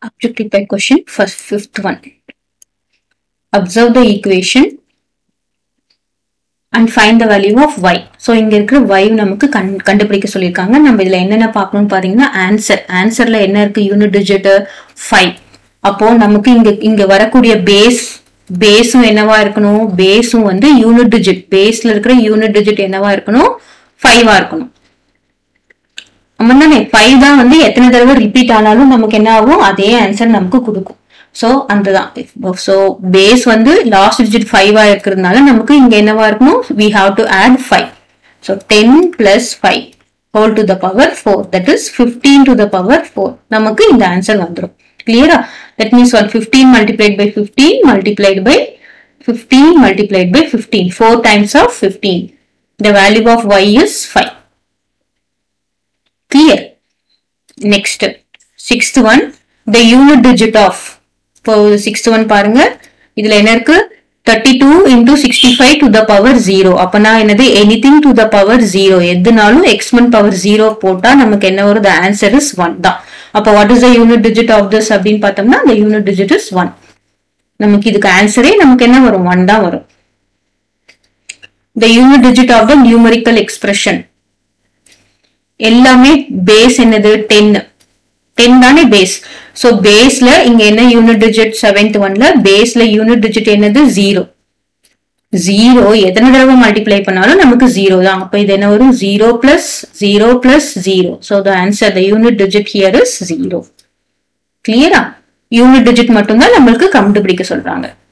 Objective by question, first fifth one. Observe the equation and find the value of y. So இங்க இருக்கிற y நமக்கு கண் கண்டுபிடிக்க சொல்லியிருக்காங்க நம்ம இதுல என்னென்ன பார்க்கணும்னு பாத்தீங்கன்னா ஆன்சர் ஆன்சர்ல என்ன இருக்கு யூனிட் டிஜிட் ஃபைவ் அப்போ நமக்கு இங்க இங்க வரக்கூடிய பேஸ் பேஸும் என்னவா இருக்கணும் பேஸும் வந்து யூனிட் டிஜிட் பேஸ்ல இருக்கிற யூனிட் டிஜிட் என்னவா இருக்கணும் ஃபைவா இருக்கணும் நம்ம தானே ஃபைவ் தான் வந்து எத்தனை தடவை ரிப்பீட் ஆனாலும் நமக்கு என்ன ஆகும் அதே ஆன்சர் நமக்கு கொடுக்கும் ஸோ அந்த தான் ஸோ பேஸ் வந்து லாஸ்ட் டிஜிட் ஃபைவா இருக்கிறதுனால நமக்கு இங்க என்னவா இருக்கணும் we have to add five so ten plus five whole to the power four that is fifteen to the power four நமக்கு இந்த ஆன்சர் வந்துடும் கிளியரா that means one fifteen multiplied by fifteen multiplied by fifteen multiplied by fifteen four times of fifteen the value of y is five clear next sixth one the unit digit of இப்போ sixth one பாருங்க இதுல என்ன இருக்கு thirty two into sixty five to the power zero அப்பனா என்னது anything to the power zero எதுனாலும் எக்ஸ்மன் power zero போட்டா நமக்கு என்ன வரும் ஆன்சர் இஸ் ஒன் தான் அப்போ what is the unit digit of this அப்படின்னு பார்த்தோம்னா அந்த யூனிட் டிஜிட் இஸ் ஒன் நமக்கு இதுக்கு ஆன்சரே நமக்கு என்ன வரும் ஒன் தான் வரும் the unit digit of the numerical expression எல்லாமே பேஸ் என்னது டென் டென் தானே பேஸ் சோ பேஸ்ல இங்க என்ன யூனிட் டிஜிட் செவன்த் ஒன்ல பேஸ்ல யூனிட் டிஜிட் என்னது ஜீரோ ஜீரோ எத்தனை தடவை மல்டிப்ளை பண்ணாலும் நமக்கு ஜீரோ தான் அப்ப இது என்ன வரும் zero plus zero plus zero so the answer the unit digit here is zero கிளியரா யூனிட் டிஜிட் மட்டும்தான் நம்மளுக்கு கண்டுபிடிக்க சொல்றாங்க